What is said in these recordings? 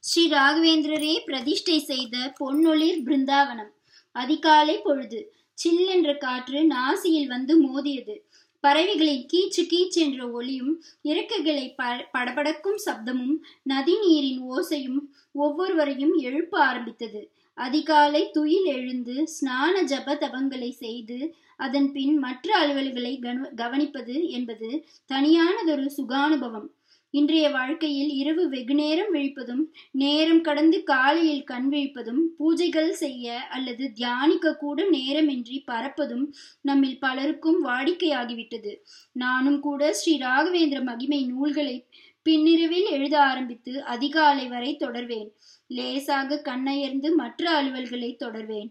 ஸ்ரீ ராகவேந்திரரே பிரதிஷ்டை செய்த பொன்னொளிர் பிருந்தாவனம் அதிகாலை பொழுது சில்லென்ற காற்று நாசியில் வந்து மோதியது பறவைகளின் கீச்சு கீச் என்ற ஒலியும் இறக்கைகளை ப படபடக்கும் சப்தமும் நதி நீரின் ஓசையும் ஒவ்வொருவரையும் எழுப்ப ஆரம்பித்தது அதிகாலை துயில் எழுந்து ஸ்நான ஜப தபங்களை செய்து அதன் பின் மற்ற அலுவல்களை கவனிப்பது என்பது தனியானதொரு சுகானுபவம் இன்றைய வாழ்க்கையில் இரவு வெகுநேரம் விழிப்பதும் நேரம் கடந்து காலையில் கண் விழிப்பதும் பூஜைகள் செய்ய அல்லது தியானிக்க கூட நேரமின்றி பறப்பதும் நம்மில் பலருக்கும் வாடிக்கையாகிவிட்டது நானும் கூட ஸ்ரீ ராகவேந்திர மகிமை நூல்களை பின்னிரவில் எழுத ஆரம்பித்து அதிகாலை வரை தொடர்வேன் லேசாக கண்ணயர்ந்து மற்ற அலுவல்களை தொடர்வேன்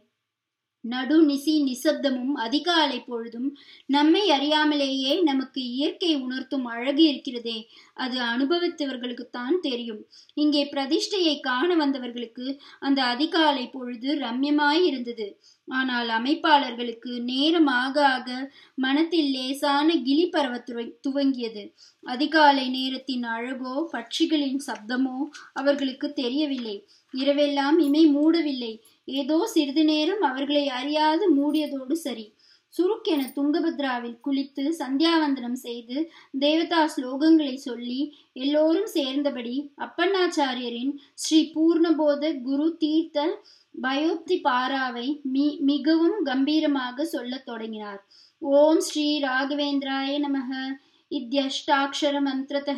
நடு நிசி நிசப்தமும் அதிகாலை பொழுதும் நம்மை அறியாமலேயே நமக்கு இயற்கை உணர்த்தும் அழகு இருக்கிறதே அது அனுபவித்தவர்களுக்குத்தான் தெரியும் இங்கே பிரதிஷ்டையை காண வந்தவர்களுக்கு அந்த அதிகாலை பொழுது ரம்யமாய் இருந்தது ஆனால் அமைப்பாளர்களுக்கு நேரம் ஆக ஆக மனத்தில் லேசான கிளி பரவ துவங்கியது அதிகாலை நேரத்தின் அழகோ பட்சிகளின் சப்தமோ அவர்களுக்கு தெரியவில்லை இரவெல்லாம் இமை மூடவில்லை ஏதோ சிறிது நேரம் அவர்களை அறியாது மூடியதோடு சரி சுருக்கென துங்கபத்ராவில் குளித்து சந்தியாவந்தனம் செய்து தேவதா ஸ்லோகங்களை சொல்லி எல்லோரும் சேர்ந்தபடி அப்பண்ணாச்சாரியரின் ஸ்ரீ பூர்ணபோத குரு தீர்த்த பயோப்தி பாராவை மி மிகவும் கம்பீரமாக சொல்லத் தொடங்கினார் ஓம் ஸ்ரீ ராகவேந்திராய நமக இத்தியஷ்டாட்சர மந்திரத்தः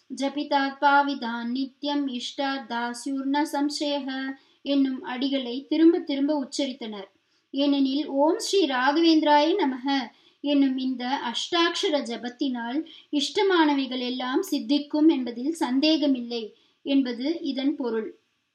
ஜபிதாத்பாவிதான் நித்யம் இஷ்டா தாஸ்யூர்ண சம்சயः என்னும் அடிகளை திரும்ப திரும்ப உச்சரித்தனர் ஏனெனில் ஓம் ஸ்ரீ ராகவேந்திராய நமக என்னும் இந்த அஷ்டாட்சர ஜபத்தினால் இஷ்டமானவைகள் எல்லாம் சித்திக்கும் என்பதில் சந்தேகமில்லை என்பது இதன் பொருள்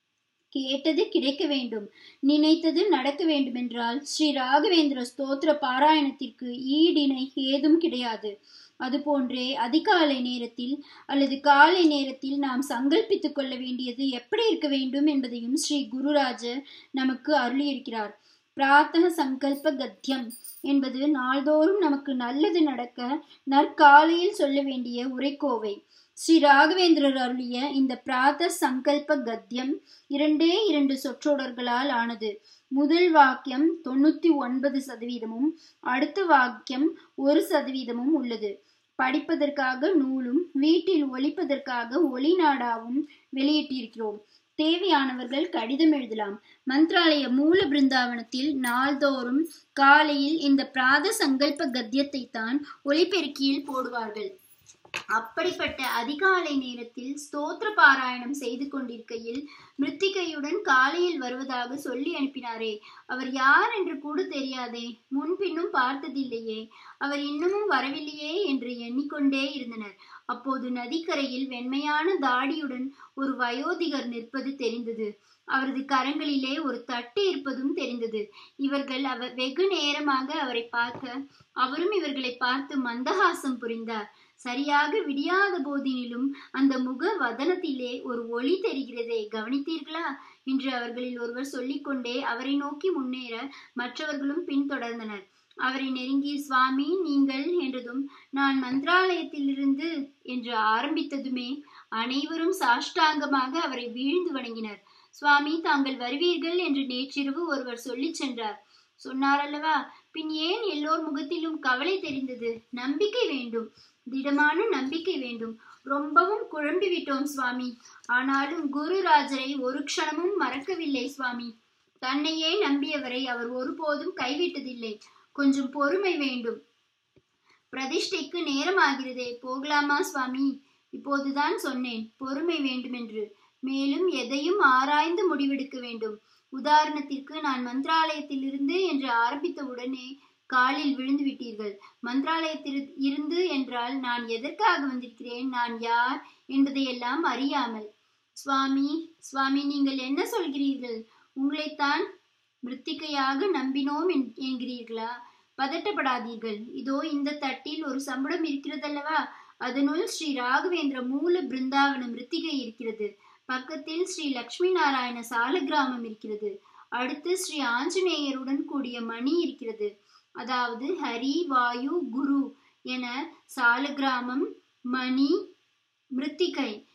கேட்டது கிடைக்க வேண்டும் நினைத்தது நடக்க வேண்டுமென்றால் ஸ்ரீ ராகவேந்திர ஸ்தோத்திர பாராயணத்திற்கு ஈடிணை ஏதும் கிடையாது அதுபோன்றே அதிகாலை நேரத்தில் அல்லது காலை நேரத்தில் நாம் சங்கல்பித்துக் கொள்ள வேண்டியது எப்படி இருக்க வேண்டும் என்பதையும் ஸ்ரீ குருராஜர் நமக்கு அருளியிருக்கிறார் பிரார்த்தக சங்கல்ப கத்தியம் என்பது நாள்தோறும் நமக்கு நல்லது நடக்க நற்காலையில் சொல்ல வேண்டிய உரைக்கோவை ஸ்ரீ ராகவேந்திரர் அருளிய இந்த பிரார்த்த சங்கல்ப கத்தியம் இரண்டே இரண்டு சொற்றொடர்களால் ஆனது முதல் வாக்கியம் தொண்ணூத்தி ஒன்பது சதவீதமும் அடுத்த வாக்கியம் ஒரு சதவீதமும் உள்ளது படிப்பதற்காக நூலும் வீட்டில் ஒழிப்பதற்காக ஒளி நாடாவும் வெளியிட்டிருக்கிறோம் தேவையானவர்கள் கடிதம் எழுதலாம் மந்த்ராலய மூல பிருந்தாவனத்தில் நாள்தோறும் காலையில் இந்த பிராத சங்கல்ப கத்தியத்தை தான் ஒளிபெருக்கியில் போடுவார்கள் அப்படிப்பட்ட அதிகாலை நேரத்தில் ஸ்தோத்திர பாராயணம் செய்து கொண்டிருக்கையில் மிருத்திகையுடன் காலையில் வருவதாக சொல்லி அனுப்பினாரே அவர் யார் என்று கூட தெரியாதே முன்பின்னும் பார்த்ததில்லையே அவர் இன்னமும் வரவில்லையே என்று எண்ணிக்கொண்டே இருந்தனர் அப்போது நதிக்கரையில் வெண்மையான தாடியுடன் ஒரு வயோதிகர் நிற்பது தெரிந்தது அவரது கரங்களிலே ஒரு தட்டு இருப்பதும் தெரிந்தது இவர்கள் அவர் வெகு நேரமாக அவரை பார்க்க அவரும் இவர்களை பார்த்து மந்தகாசம் புரிந்தார் சரியாக விடியாத போதினிலும் அந்த முக வதனத்திலே ஒரு ஒளி தெரிகிறதே கவனித்தீர்களா என்று அவர்களில் ஒருவர் சொல்லிக்கொண்டே அவரை நோக்கி முன்னேற மற்றவர்களும் பின்தொடர்ந்தனர் அவரை நெருங்கி சுவாமி நீங்கள் என்றதும் நான் மந்திராலயத்திலிருந்து என்று ஆரம்பித்ததுமே அனைவரும் சாஷ்டாங்கமாக அவரை வீழ்ந்து வணங்கினர் சுவாமி தாங்கள் வருவீர்கள் என்று நேற்றிரவு ஒருவர் சொல்லி சென்றார் சொன்னார் அல்லவா பின் ஏன் எல்லோர் முகத்திலும் கவலை தெரிந்தது நம்பிக்கை வேண்டும் திடமான நம்பிக்கை வேண்டும் ரொம்பவும் குழம்பி விட்டோம் சுவாமி ஆனாலும் குருராஜரை ஒரு க்ஷணமும் மறக்கவில்லை சுவாமி தன்னையே நம்பியவரை அவர் ஒருபோதும் கைவிட்டதில்லை கொஞ்சம் பொறுமை வேண்டும் பிரதிஷ்டைக்கு நேரம் ஆகிறதே போகலாமா சுவாமி இப்போதுதான் சொன்னேன் பொறுமை வேண்டுமென்று மேலும் எதையும் ஆராய்ந்து முடிவெடுக்க வேண்டும் உதாரணத்திற்கு நான் மந்திராலயத்திலிருந்து என்று ஆரம்பித்த உடனே காலில் விழுந்து விட்டீர்கள் மந்திராலயத்தில் இருந்து என்றால் நான் எதற்காக வந்திருக்கிறேன் நான் யார் என்பதையெல்லாம் அறியாமல் சுவாமி சுவாமி நீங்கள் என்ன சொல்கிறீர்கள் உங்களைத்தான் மிருத்திகையாக நம்பினோம் என்கிறீர்களா பதட்டப்படாதீர்கள் இதோ இந்த தட்டில் ஒரு சம்பளம் இருக்கிறதல்லவா அதனுள் ஸ்ரீ ராகவேந்திர மூல பிருந்தாவன மிருத்திகை இருக்கிறது பக்கத்தில் ஸ்ரீ லக்ஷ்மி நாராயண சால கிராமம் இருக்கிறது அடுத்து ஸ்ரீ ஆஞ்சநேயருடன் கூடிய மணி இருக்கிறது அதாவது ஹரி வாயு குரு என சாலகிராமம் மணி மிருத்திகை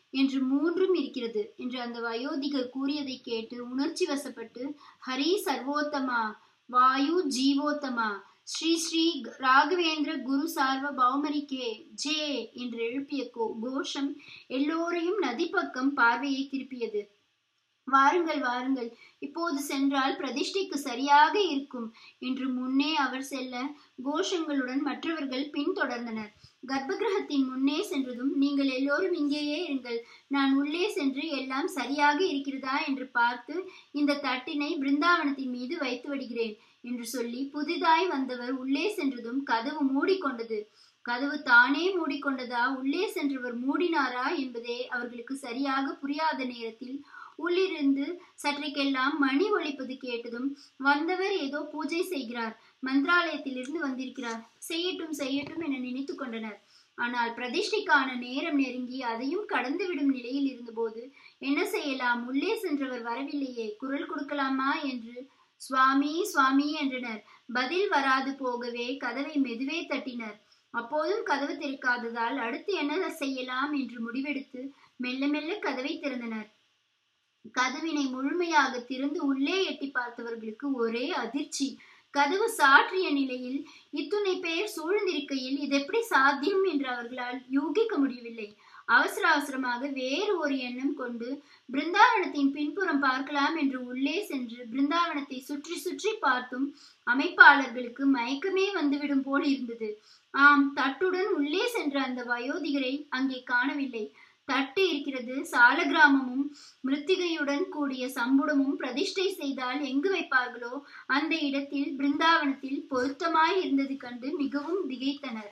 என்று மூன்றும் இருக்கிறது என்று அந்த வயோதிகர் கூறியதை கேட்டு உணர்ச்சி வசப்பட்டு ஹரி சர்வோத்தமா வாயு ஜீவோத்தமா ஸ்ரீ ஸ்ரீ ராகவேந்திர குரு சார்வ பௌமரிக்கே ஜே என்று எழுப்பிய கோஷம் எல்லோரையும் நதி பக்கம் பார்வையை திருப்பியது வாருங்கள் வாருங்கள் இப்போது சென்றால் பிரதிஷ்டைக்கு சரியாக இருக்கும் என்று முன்னே அவர் செல்ல கோஷங்களுடன் மற்றவர்கள் பின்தொடர்ந்தனர் கர்ப்பகிரகத்தின் முன்னே சென்றதும் நீங்கள் எல்லோரும் இங்கேயே இருங்கள் நான் உள்ளே சென்று எல்லாம் சரியாக இருக்கிறதா என்று பார்த்து இந்த தட்டினை பிருந்தாவனத்தின் மீது வைத்து விடுகிறேன் என்று சொல்லி புதிதாய் வந்தவர் உள்ளே சென்றதும் கதவு மூடிக்கொண்டது கதவு தானே மூடிக்கொண்டதா உள்ளே சென்றவர் மூடினாரா என்பதே அவர்களுக்கு சரியாக புரியாத நேரத்தில் உள்ளிருந்து சற்றைக்கெல்லாம் மணி ஒழிப்பது கேட்டதும் வந்தவர் ஏதோ பூஜை செய்கிறார் மந்திராலயத்திலிருந்து வந்திருக்கிறார் செய்யட்டும் செய்யட்டும் என நினைத்து கொண்டனர் ஆனால் பிரதிஷ்டைக்கான நேரம் நெருங்கி அதையும் கடந்துவிடும் நிலையில் இருந்தபோது என்ன செய்யலாம் உள்ளே சென்றவர் வரவில்லையே குரல் கொடுக்கலாமா என்று சுவாமி சுவாமி என்றனர் பதில் வராது போகவே கதவை மெதுவே தட்டினர் அப்போதும் கதவு திறக்காததால் அடுத்து என்ன செய்யலாம் என்று முடிவெடுத்து மெல்ல மெல்ல கதவை திறந்தனர் கதவினை முழுமையாக திறந்து உள்ளே எட்டி பார்த்தவர்களுக்கு ஒரே அதிர்ச்சி கதவு சாற்றிய நிலையில் இத்துணை பேர் சூழ்ந்திருக்கையில் இது எப்படி சாத்தியம் என்று அவர்களால் யூகிக்க முடியவில்லை அவசர அவசரமாக வேறு ஒரு எண்ணம் கொண்டு பிருந்தாவனத்தின் பின்புறம் பார்க்கலாம் என்று உள்ளே சென்று பிருந்தாவனத்தை சுற்றி சுற்றி பார்த்தும் அமைப்பாளர்களுக்கு மயக்கமே வந்துவிடும் போல் இருந்தது ஆம் தட்டுடன் உள்ளே சென்ற அந்த வயோதிகரை அங்கே காணவில்லை தட்டு இருக்கிறது சால கிராமமும் மிருத்திகையுடன் கூடிய சம்புடமும் பிரதிஷ்டை செய்தால் எங்கு வைப்பார்களோ அந்த இடத்தில் பிருந்தாவனத்தில் பொருத்தமாய் இருந்தது கண்டு மிகவும் திகைத்தனர்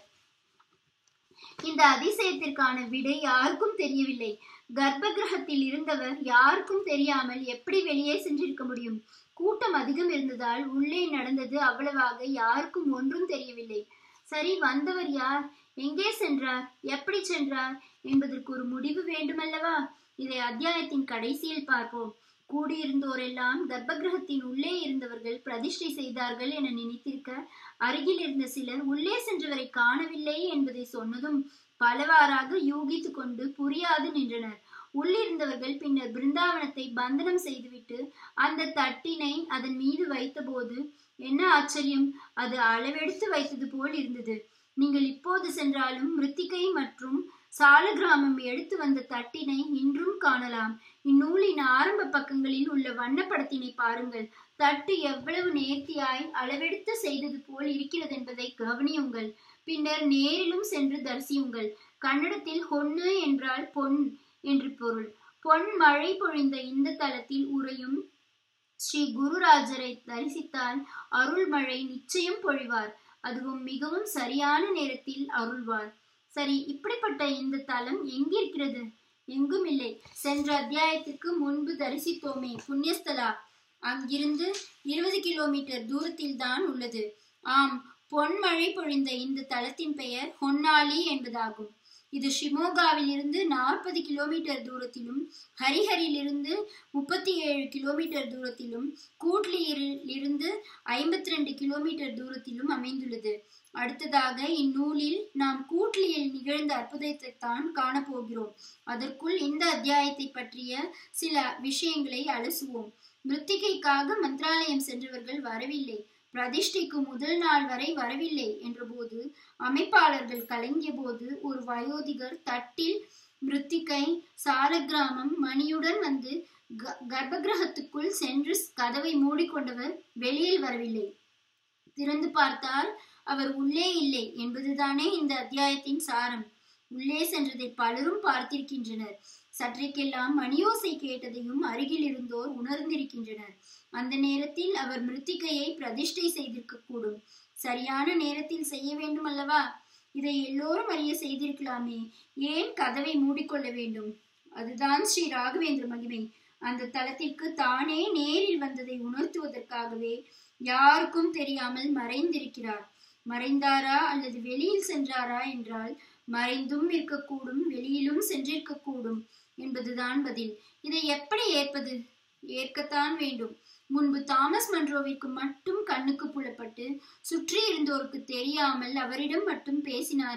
இந்த அதிசயத்திற்கான விடை யாருக்கும் தெரியவில்லை கர்ப்ப கிரகத்தில் இருந்தவர் யாருக்கும் தெரியாமல் எப்படி வெளியே சென்றிருக்க முடியும் கூட்டம் அதிகம் இருந்ததால் உள்ளே நடந்தது அவ்வளவாக யாருக்கும் ஒன்றும் தெரியவில்லை சரி வந்தவர் யார் எங்கே சென்றார் எப்படி சென்றார் என்பதற்கு ஒரு முடிவு வேண்டுமல்லவா இதை அத்தியாயத்தின் கடைசியில் பார்ப்போம் கூடியிருந்தோரெல்லாம் கர்ப்பகிரகத்தின் உள்ளே இருந்தவர்கள் பிரதிஷ்டை செய்தார்கள் என நினைத்திருக்க அருகில் இருந்த சிலர் உள்ளே சென்றவரை காணவில்லை என்பதை சொன்னதும் பலவாறாக யூகித்து கொண்டு புரியாது நின்றனர் உள்ளிருந்தவர்கள் பின்னர் பிருந்தாவனத்தை பந்தனம் செய்துவிட்டு அந்த தட்டினை அதன் மீது வைத்தபோது என்ன ஆச்சரியம் அது அளவெடுத்து வைத்தது போல் இருந்தது நீங்கள் இப்போது சென்றாலும் மிருத்திகை மற்றும் சால கிராமம் எடுத்து வந்த தட்டினை இன்றும் காணலாம் இந்நூலின் ஆரம்ப பக்கங்களில் உள்ள வண்ணப்படத்தினை பாருங்கள் தட்டு எவ்வளவு நேர்த்தியாய் அளவெடுத்து செய்தது போல் இருக்கிறது என்பதை கவனியுங்கள் பின்னர் நேரிலும் சென்று தரிசியுங்கள் கன்னடத்தில் ஹொன்னு என்றால் பொன் என்று பொருள் பொன் மழை பொழிந்த இந்த தலத்தில் உறையும் ஸ்ரீ குருராஜரை தரிசித்தால் அருள்மழை நிச்சயம் பொழிவார் அதுவும் மிகவும் சரியான நேரத்தில் அருள்வார் சரி இப்படிப்பட்ட இந்த தலம் எங்கிருக்கிறது எங்கும் இல்லை சென்ற அத்தியாயத்துக்கு முன்பு தரிசித்தோமே புண்ணியஸ்தலா அங்கிருந்து இருபது கிலோமீட்டர் தூரத்தில் தான் உள்ளது ஆம் பொன்மழை பொழிந்த இந்த தலத்தின் பெயர் ஹொன்னாலி என்பதாகும் இது ஷிமோகாவில் இருந்து நாற்பது கிலோமீட்டர் தூரத்திலும் ஹரிஹரிலிருந்து முப்பத்தி ஏழு கிலோமீட்டர் தூரத்திலும் கூட்லியில் இருந்து ஐம்பத்தி ரெண்டு கிலோமீட்டர் தூரத்திலும் அமைந்துள்ளது அடுத்ததாக இந்நூலில் நாம் கூட்லியில் நிகழ்ந்த அற்புதத்தை தான் காணப்போகிறோம் அதற்குள் இந்த அத்தியாயத்தை பற்றிய சில விஷயங்களை அலசுவோம் மிருத்திகைக்காக மந்திராலயம் சென்றவர்கள் வரவில்லை பிரதிஷ்டைக்கு முதல் நாள் வரை வரவில்லை என்றபோது அமைப்பாளர்கள் கலங்கிய போது ஒரு வயோதிகர் தட்டில் மிருத்திகை சாலக்கிராமம் மணியுடன் வந்து கர்ப்பகிரகத்துக்குள் சென்று கதவை மூடிக்கொண்டவர் வெளியில் வரவில்லை திறந்து பார்த்தால் அவர் உள்ளே இல்லை என்பதுதானே இந்த அத்தியாயத்தின் சாரம் உள்ளே சென்றதை பலரும் பார்த்திருக்கின்றனர் சற்றைக்கெல்லாம் மணியோசை கேட்டதையும் அருகில் இருந்தோர் உணர்ந்திருக்கின்றனர் அந்த நேரத்தில் அவர் மிருத்திகையை பிரதிஷ்டை செய்திருக்க கூடும் சரியான நேரத்தில் செய்ய வேண்டும் அல்லவா இதை எல்லோரும் அறிய செய்திருக்கலாமே ஏன் கதவை மூடிக்கொள்ள வேண்டும் அதுதான் ஸ்ரீ ராகவேந்திர மகிமை அந்த தலத்திற்கு தானே நேரில் வந்ததை உணர்த்துவதற்காகவே யாருக்கும் தெரியாமல் மறைந்திருக்கிறார் மறைந்தாரா அல்லது வெளியில் சென்றாரா என்றால் மறைந்தும் இருக்கக்கூடும் வெளியிலும் சென்றிருக்கக்கூடும் என்பதுதான் பதில் இதை எப்படி ஏற்பது ஏற்கத்தான் வேண்டும் முன்பு தாமஸ் மன்றோவிற்கு மட்டும் கண்ணுக்கு புலப்பட்டு சுற்றி இருந்தோருக்கு தெரியாமல் அவரிடம் மட்டும் பேசினாரே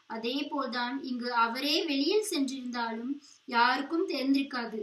அதே போல்தான் இங்கு அவரே வெளியில் சென்றிருந்தாலும் யாருக்கும் தெரிந்திருக்காது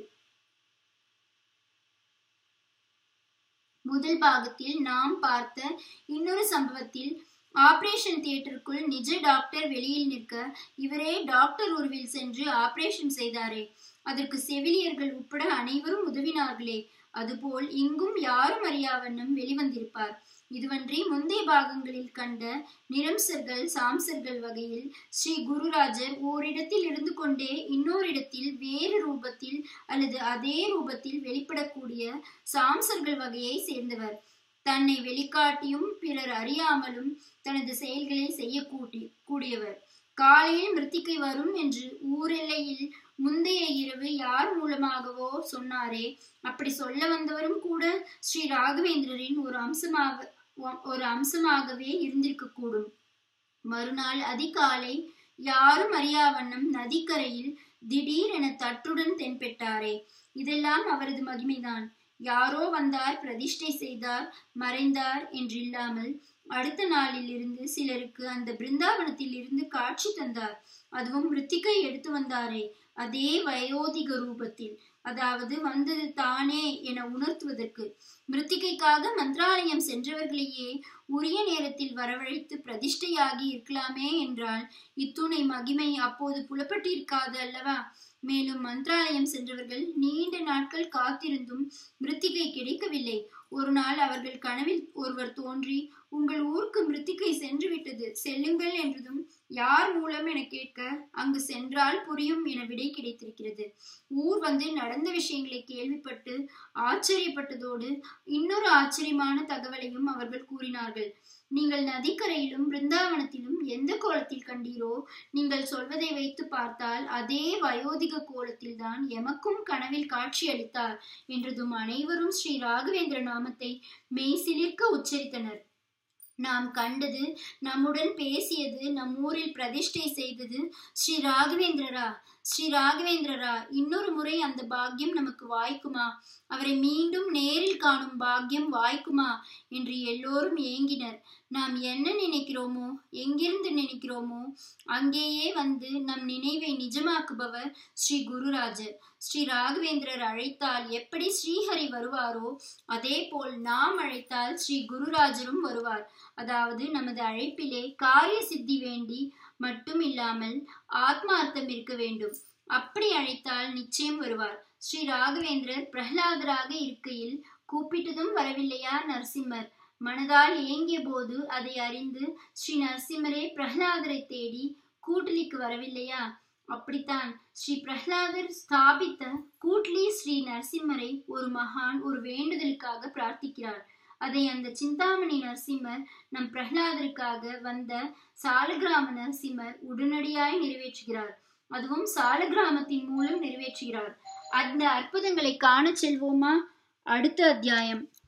முதல் பாகத்தில் நாம் பார்த்த இன்னொரு சம்பவத்தில் ஆபரேஷன் தியேட்டருக்குள் நிஜ டாக்டர் வெளியில் நிற்க இவரே டாக்டர் உருவில் சென்று ஆபரேஷன் செய்தாரே அதற்கு செவிலியர்கள் உட்பட அனைவரும் உதவினார்களே அதுபோல் இங்கும் யாரும் அறியாவண்ணம் வெளிவந்திருப்பார் இதுவன்றி முந்தைய பாகங்களில் கண்ட நிரம்சர்கள் சாம்சர்கள் வகையில் ஸ்ரீ குருராஜர் ஓரிடத்தில் இருந்து கொண்டே இன்னோரிடத்தில் வேறு ரூபத்தில் அல்லது அதே ரூபத்தில் வெளிப்படக்கூடிய சாம்சர்கள் வகையை சேர்ந்தவர் தன்னை வெளிக்காட்டியும் பிறர் அறியாமலும் தனது செயல்களை செய்ய கூட்டி கூடியவர் காலையில் மிருத்திகை வரும் என்று ஊரெல்லையில் முந்தைய இரவு யார் மூலமாகவோ சொன்னாரே அப்படி சொல்ல வந்தவரும் கூட ஸ்ரீ ராகவேந்திரரின் ஒரு அம்சமாக ஒரு அம்சமாகவே இருந்திருக்க கூடும் மறுநாள் அதிகாலை யாரும் அறியாவண்ணம் நதிக்கரையில் திடீரென தட்டுடன் தென்பெட்டாரே இதெல்லாம் அவரது மகிமைதான் யாரோ வந்தார் பிரதிஷ்டை செய்தார் மறைந்தார் என்றில்லாமல் அடுத்த நாளில் இருந்து சிலருக்கு அந்த பிருந்தாவனத்தில் இருந்து காட்சி தந்தார் அதுவும் மிருத்திகை எடுத்து வந்தாரே அதே வயோதிக ரூபத்தில் அதாவது வந்தது தானே என உணர்த்துவதற்கு மிருத்திகைக்காக மந்திராலயம் சென்றவர்களையே உரிய நேரத்தில் வரவழைத்து பிரதிஷ்டையாகி இருக்கலாமே என்றால் இத்துணை மகிமை அப்போது புலப்பட்டிருக்காது அல்லவா மேலும் மந்திராலயம் சென்றவர்கள் நீண்ட நாட்கள் காத்திருந்தும் மிருத்திகை கிடைக்கவில்லை ஒரு நாள் அவர்கள் கனவில் ஒருவர் தோன்றி உங்கள் ஊருக்கு மிருத்திகை சென்று விட்டது செல்லுங்கள் என்றதும் யார் மூலம் என கேட்க அங்கு சென்றால் புரியும் என விடை கிடைத்திருக்கிறது ஊர் வந்து நடந்த விஷயங்களை கேள்விப்பட்டு ஆச்சரியப்பட்டதோடு இன்னொரு ஆச்சரியமான தகவலையும் அவர்கள் கூறினார்கள் நீங்கள் நதிக்கரையிலும் பிருந்தாவனத்திலும் எந்த கோலத்தில் கண்டீரோ நீங்கள் சொல்வதை வைத்து பார்த்தால் அதே வயோதிக கோலத்தில் தான் எமக்கும் கனவில் காட்சி அளித்தார் என்றதும் அனைவரும் ஸ்ரீ ராகவேந்திர நாமத்தை மெய்சிலிர்க்க உச்சரித்தனர் நாம் கண்டது நம்முடன் பேசியது நம் ஊரில் பிரதிஷ்டை செய்தது ஸ்ரீ ராகவேந்திரரா ஸ்ரீ ராகவேந்திரரா இன்னொரு முறை அந்த பாக்கியம் நமக்கு வாய்க்குமா அவரை மீண்டும் நேரில் காணும் பாக்கியம் வாய்க்குமா என்று எல்லோரும் ஏங்கினர் நாம் என்ன நினைக்கிறோமோ எங்கிருந்து நினைக்கிறோமோ அங்கேயே வந்து நம் நினைவை நிஜமாக்குபவர் ஸ்ரீ குருராஜர் ஸ்ரீ ராகவேந்திரர் அழைத்தால் எப்படி ஸ்ரீஹரி வருவாரோ அதே போல் நாம் அழைத்தால் ஸ்ரீ குருராஜரும் வருவார் அதாவது நமது அழைப்பிலே காரிய சித்தி வேண்டி மட்டும் இல்லாமல் ஆத்மார்த்தம் இருக்க வேண்டும் அப்படி அழைத்தால் நிச்சயம் வருவார் ஸ்ரீ ராகவேந்திரர் பிரகலாதராக இருக்கையில் கூப்பிட்டதும் வரவில்லையா நரசிம்மர் மனதால் ஏங்கிய போது அதை அறிந்து ஸ்ரீ நரசிம்மரே பிரகலாதரை தேடி கூட்டலிக்கு வரவில்லையா அப்படித்தான் ஸ்ரீ பிரகலாதர் ஸ்தாபித்த கூட்லி ஸ்ரீ நரசிம்மரை ஒரு மகான் ஒரு வேண்டுதலுக்காக பிரார்த்திக்கிறார் அதை அந்த சிந்தாமணி நரசிம்மர் நம் பிரகலாதருக்காக வந்த சாலகிராம நரசிம்மர் உடனடியாய் நிறைவேற்றுகிறார் அதுவும் சாலகிராமத்தின் மூலம் நிறைவேற்றுகிறார் அந்த அற்புதங்களை காண செல்வோமா அடுத்த அத்தியாயம்